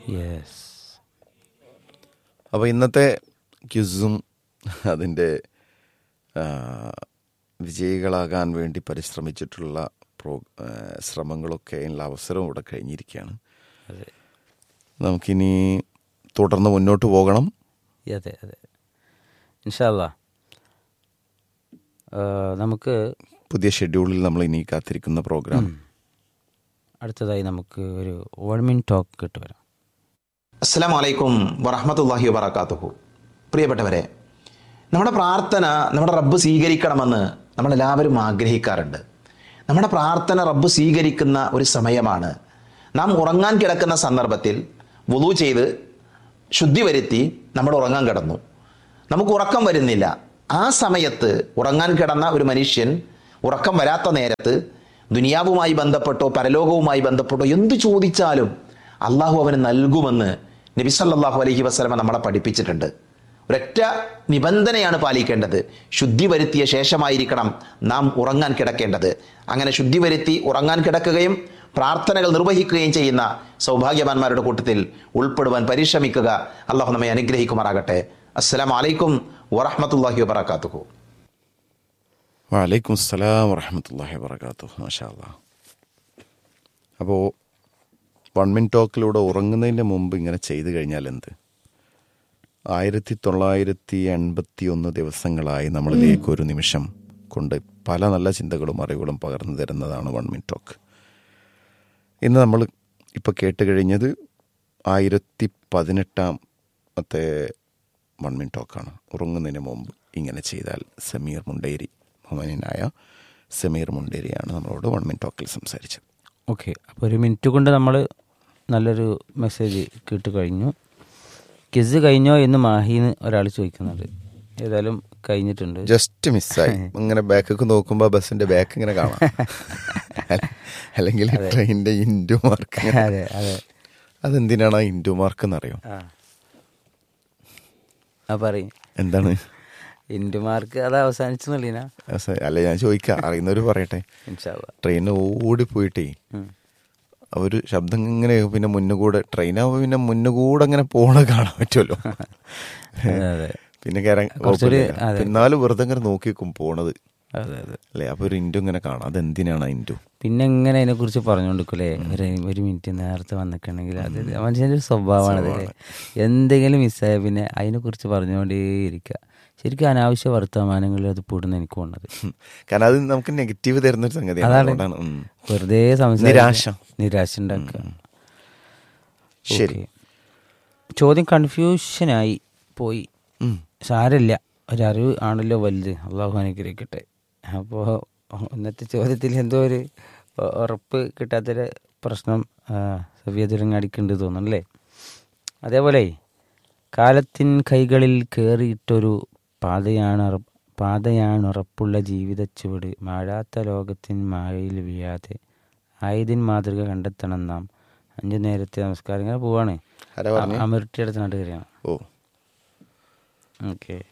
Yes അപ്പോൾ ഇന്നത്തെ ക്യുസും അതിൻ്റെ ആ, വിജയികളാകാൻ വേണ്ടി പരിശ്രമിച്ചിട്ടുള്ള പ്രോ ആ, ശ്രമങ്ങളൊക്കെ അതിനുള്ള അവസരം ഇവിടെ കഴിഞ്ഞിരിക്കുകയാണ് അതെ നമുക്കിനി തുടർന്ന് മുന്നോട്ട് പോകണം അതെ അതെ ഇൻഷാല്ല നമുക്ക് പുതിയ ഷെഡ്യൂളിൽ നമ്മൾ ഇനി കാത്തിരിക്കുന്ന പ്രോഗ്രാം അടുത്തതായി നമുക്ക് ഒരു വൺ മിൻ ടോക്ക് കേട്ട് വരാം അസ്സലാം വലൈക്കും വറഹമത്തല്ലാഹി വബർക്കാത്തുഹു പ്രിയപ്പെട്ടവരെ നമ്മുടെ പ്രാർത്ഥന നമ്മുടെ റബ്ബ് സ്വീകരിക്കണമെന്ന് നമ്മളെല്ലാവരും ആഗ്രഹിക്കാറുണ്ട് നമ്മുടെ പ്രാർത്ഥന റബ്ബ് സ്വീകരിക്കുന്ന ഒരു സമയമാണ് നാം ഉറങ്ങാൻ കിടക്കുന്ന സന്ദർഭത്തിൽ വുളു ചെയ്ത് ശുദ്ധി വരുത്തി നമ്മൾ ഉറങ്ങാൻ കിടന്നു നമുക്ക് ഉറക്കം വരുന്നില്ല ആ സമയത്ത് ഉറങ്ങാൻ കിടന്ന ഒരു മനുഷ്യൻ ഉറക്കം വരാത്ത നേരത്ത് ദുനിയാവുമായി ബന്ധപ്പെട്ടോ പരലോകവുമായി ബന്ധപ്പെട്ടോ എന്ത് ചോദിച്ചാലും അള്ളാഹു അവന് നൽകുമെന്ന് നബി സല്ലല്ലാഹു അലൈഹി വസല്ലമ നമ്മളെ പഠിപ്പിച്ചിട്ടുണ്ട് ഒരൊറ്റ നിബന്ധനയാണ് പാലിക്കേണ്ടത് ശുദ്ധി വരുത്തിയ ശേഷമായിരിക്കണം നാം ഉറങ്ങാൻ കിടക്കേണ്ടത് അങ്ങനെ ശുദ്ധി വരുത്തി ഉറങ്ങാൻ കിടക്കുകയും പ്രാർത്ഥനകൾ നിർവഹിക്കുകയും ചെയ്യുന്ന സൗഭാഗ്യവാന്മാരുടെ കൂട്ടത്തിൽ ഉൾപ്പെടുവാൻ പരിശ്രമിക്കുക അള്ളാഹു നമ്മെ അനുഗ്രഹിക്കുമാറാകട്ടെ അസ്സലാം വലൈക്കും വറഹമത്തല്ലാഹി വബർക്കാത്തുഹു വലൈക്കും അസ്സലാം വറഹമത്തല്ലാഹി വർക്കാത്തു മാഷാ അപ്പോൾ വൺ മിൻ ടോക്കിലൂടെ ഉറങ്ങുന്നതിൻ്റെ മുമ്പ് ഇങ്ങനെ ചെയ്തു കഴിഞ്ഞാൽ എന്ത് ആയിരത്തി തൊള്ളായിരത്തി എൺപത്തി ഒന്ന് ദിവസങ്ങളായി നമ്മളിലേക്ക് ഒരു നിമിഷം കൊണ്ട് പല നല്ല ചിന്തകളും അറിവുകളും പകർന്നു തരുന്നതാണ് വൺ മിൻ ടോക്ക് ഇന്ന് നമ്മൾ ഇപ്പോൾ കേട്ട് കഴിഞ്ഞത് ആയിരത്തി പതിനെട്ടാമത്തെ വൺ മിൻ ടോക്കാണ് ഉറങ്ങുന്നതിന് മുമ്പ് ഇങ്ങനെ ചെയ്താൽ സമീർ മുണ്ടേരി ബഹുമാനായ സമീർ മുണ്ടേരിയാണ് നമ്മളോട് വൺ മിൻ ടോക്കിൽ സംസാരിച്ചത് ഓക്കെ അപ്പോൾ ഒരു മിനിറ്റ് കൊണ്ട് നമ്മൾ നല്ലൊരു മെസ്സേജ് കേട്ട് കഴിഞ്ഞു കിസ് കഴിഞ്ഞോ എന്ന് മാഹിന്ന് ഒരാൾ ചോദിക്കുന്നുണ്ട് ഏതായാലും കഴിഞ്ഞിട്ടുണ്ട് ജസ്റ്റ് മിസ്സായി ഇങ്ങനെ ബാക്കൊക്കെ നോക്കുമ്പോൾ ബസ്സിന്റെ ബാക്ക് ഇങ്ങനെ കാണാം അല്ലെങ്കിൽ ട്രെയിനിന്റെ ഇൻഡു മാർക്ക് അതെ അതെ അതെന്തിനാണ് ആ ഇൻഡു മാർക്ക് എന്നറിയോ ആ ആ പറയും എന്താണ് ഇന്റുമാർക്ക് അത് അവസാനിച്ചെന്നുള്ളീനാ അസ- അല്ല ഞാൻ ചോദിക്കാം അറിയുന്നവർ പറയട്ടെ ഇൻഷാല്ല ട്രെയിൻ ഓടിപ്പോയിട്ടേ അവര് ശബ്ദം ഇങ്ങനെ പിന്നെ മുന്നുകൂടെ ട്രെയിനാകുമ്പോൾ പിന്നെ മുന്നുകൂടെ അങ്ങനെ പോണ കാണാൻ പറ്റുമല്ലോ അതെ അതെ പിന്നെ കയറാൻ കുറച്ചുകൂടി- കുഴപ്പമില്ല. അതെ. എന്നാലും വെറുതെ ഇങ്ങനെ നോക്കിക്കും പോണത് അതെ അതെ അല്ലേ അപ്പൊ ഒരു ഇൻഡു ഇങ്ങനെ കാണാം അതെന്തിനാണ് ആ ഇൻഡു പിന്നെ എങ്ങനെ അതിനെ കുറിച്ച് പറഞ്ഞുകൊണ്ടിരിക്കൂലേ ഒരു ഒരു മിനിറ്റ് നേരത്തെ വന്നിട്ടുണ്ടെങ്കിൽ അത് മനുഷ്യൻ്റെ ഒരു സ്വഭാവമാണ് അല്ലേ എന്തെങ്കിലും മിസ്സായ പിന്നെ അതിനെ കുറിച്ച് പറഞ്ഞുകൊണ്ടേയിരിക്കുക ശരിക്കും അനാവശ്യ വർത്തമാനങ്ങളിൽ അത് പെടുന്ന എനിക്ക് തോന്നുന്നത് കാരണം അത് നമുക്ക് നെഗറ്റീവ് തരുന്ന ഒരു സംഗതിയാണ് അതാണ് അതുകൊണ്ടാണ് ഉം. വെറുതെ സംസാരിക്കുക. നിരാശ. നിരാശ ഉണ്ടാക്കുക ശരി ഓക്കേ. ചോദ്യം കൺഫ്യൂഷനായി പോയി ഉം. സാരമില്ല ഒരറിവ് ആണല്ലോ വലുത് അള്ളാഹു അനുഗ്രഹിക്കട്ടെ അപ്പോൾ ഇന്നത്തെ ചോദ്യത്തിൽ എന്തോ ഒരു ഉ- ഉറപ്പ് കിട്ടാത്തൊരു പ്രശ്നം സവ്യതുരങ്ങാടിക്കുണ്ട് തോന്നുന്നല്ലേ അതേപോലെ കാലത്തിൻ കൈകളിൽ കയറിയിട്ടൊരു പാതയാണ് ഉറ- പാതയാണുറപ്പുള്ള ജീവിത ചുവട് മാഴാത്ത ലോകത്തിൻ മായയിൽ വീഴാതെ ആയതിൻ മാതൃക കണ്ടെത്തണം നാം അഞ്ചു നേരത്തെ നമസ്കാരം ഇങ്ങനെ പോവാണ് ആരാ പറഞ്ഞേ? അമൃട്ടി അടുത്ത നാട്ടുകാരിയാണ് ഓ ഓക്കെ